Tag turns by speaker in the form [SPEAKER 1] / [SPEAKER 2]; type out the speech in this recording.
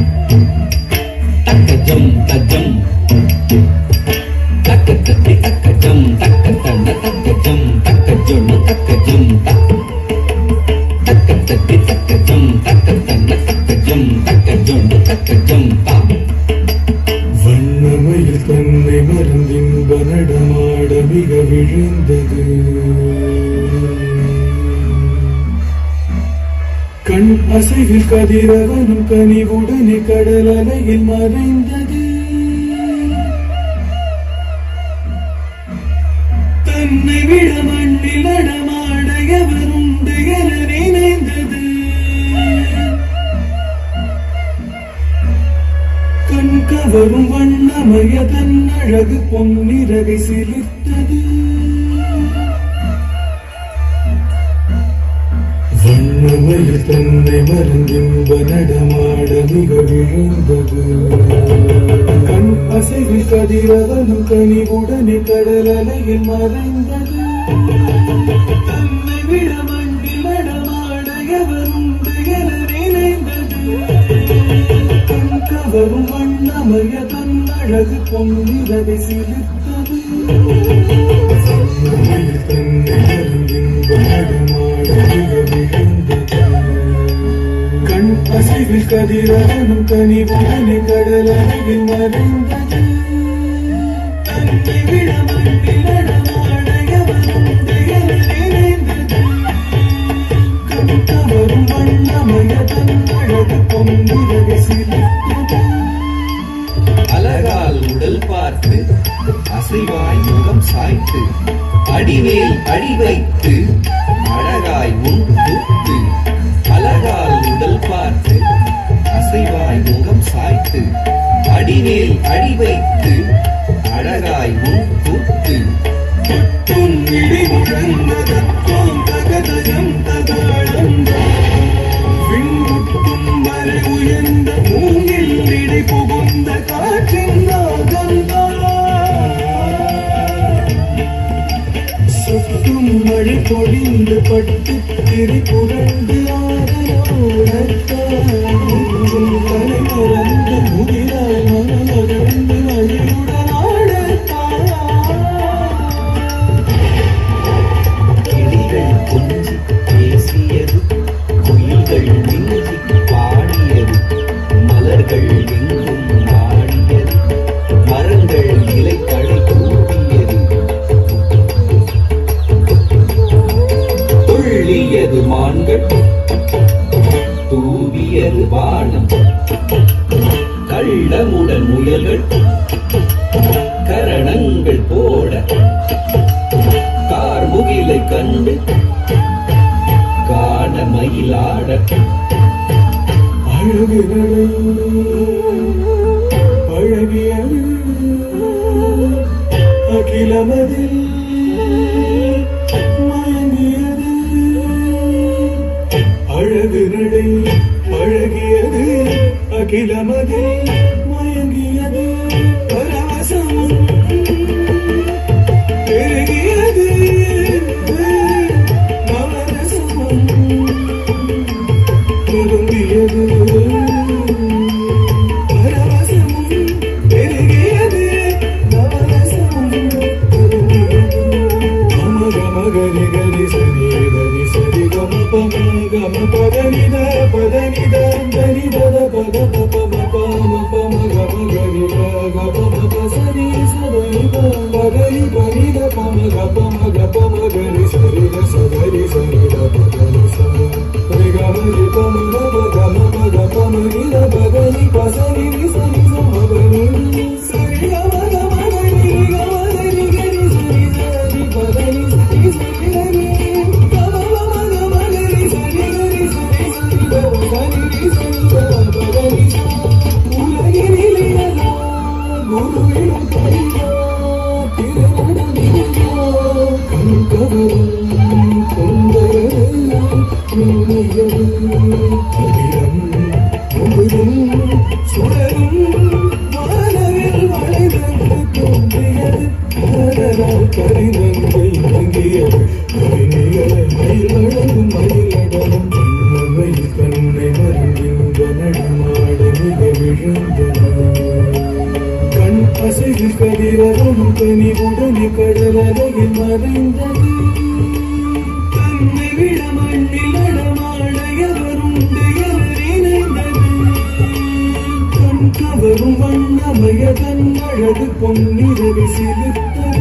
[SPEAKER 1] தக்கஜம் தஜம் தக்க தத்தி தக்கஜம் தக்க தண்ட தக்கஜம் தக்கஜொன்னு தக்கஜம் தக்க தத்தி தக்கஜம் தக்க தண்ட தக்கஜம் தக்கஜொன்னு தக்கஜம் தா
[SPEAKER 2] வண்ணமயில் தன்னை மறந்தின்ப நடமாட மிக விழுந்தது கண் அசைவில் கதிரவனும் கனிவுடனே கடல் அலையில் மறைந்தது தன்னை விட மண்ணில் நடமாட எவருண்டு என நினைந்தது கண் கவரும் வண்ணமய தன் அழகு பொன்னிறகை சிலிர்த்தது வண்ணமயில் தன்னை மறந்தின்ப நடமாட மிக விழுந்தது கண் அசைவில் கதிரவனும் கனிவுடனே கடல் அலையில் மறைந்தது தன்னை விட மண்ணில் நடமாட எவருண்டு என நினைந்தது கண் கவரும் வண்ணமய தன் அழகு பொன்னிறகை சிலிர்த்தது வண்ணமயில் தன்னை மறந்தின்ப நடமாட மிக விழுந்தது கண் அசைவில் கதிரவனும் கனிவுடனே கடல் அருகில் மறைந்தது தன்னை விட மண்ணில் நடமாட எவருண்டு என நினைந்தது கண் கவரும் வண்ணமய தன் அழகு பொன்னிறகை சிலிர்த்தது
[SPEAKER 1] அழகால் உடல் பார்த்து அசைவாய் முகம் சாய்த்து அடிமேல் அடி வைத்து அழகாய் உன் கூத்து அழகால் உடல் பார்த்து அசைவாய் முகம் சாய்த்து அடிமேல் அடி வைத்து அழகாய் உன் கூத்து
[SPEAKER 2] கொட்டும் இடி முழங்கதற்கும் தகதயம் தகாழந்த விண்முட்டும் வரை உயர்ந்த மூங்கில் இடி புகுந்த காற்றின் நாகந்தா சுற்றும் மழை பொழிந்து பட்டு திரி புரண்டு ஆதரோடத்தான் தலை மறந்து முகிலாய் மனமகழ்ந்து வழியுடன் ஆடத்தான்
[SPEAKER 1] கிளிகள் கொஞ்சி பேசியது குயில்கள் மிஞ்சி பாடியது மலர்கள் எங்கும் ஆடியது மரங்கள் இலைகளை கூடியது துள்ளியது மான்கள் தூவியது வானம் கள்ளமுடன் முயல்கள் கரணங்கள் போட கார்முகிலை கண்டு காண மயிலாட
[SPEAKER 2] அழகு நடை அழகியது அகிலமதில் மயங்கியது அழகு நடை அழகியது அகிலமதில் மயங்கியது பரவசமும் பெருகியது நவரசமும் பொருந்தியது பரவசமும் பெருகியது நவரசமும் பொருந்தியது கம கம கரி கரி சரி தரி சரி கம பம கம பதனித பதனித தனி பத பத பப மப மப மகம கரி க கப மப சரி சதனி க மகரி பனித பம கப மக பம கரி சரி க சதரி சரி த பதனி ச ரி கமரி பம மப கம மக பம நித பதனி பசரி ரி சரி ச மபனி சரி கம கம கரி கம கரி கரி சரி சரி பதனி சரி சரி கரி கம மம கம கரி சரி கரி சரி சரி த பதனி ரி சரி த பதனி ச உலகினிலே எல்லாம் குருவின் கையா திருமணமில்லா கண்கவரும் கொண்டவரெல்லாம் உண்மையது அகிலம் முழுதும் சுடரும் வானவில் வளைந்து தோன்றியது கடலால் கரிநங்கை இறங்கியது கரிநிழலை மயில் வழங்கும் மயிலடலம் மயில் தன்னை மருந்தின்ப நடமாட மிக விழுந்தது கண் அசைவில் கதிரவம் கனிவுடனே கடலலையில் மறைந்தது தன்னை விட மண்ணில் நடமாட எவருண்டு எவர் இணைந்தது கண் கவரும் வண்ணமய தன் அழகு பொன்னிறவி சிலிர்த்தது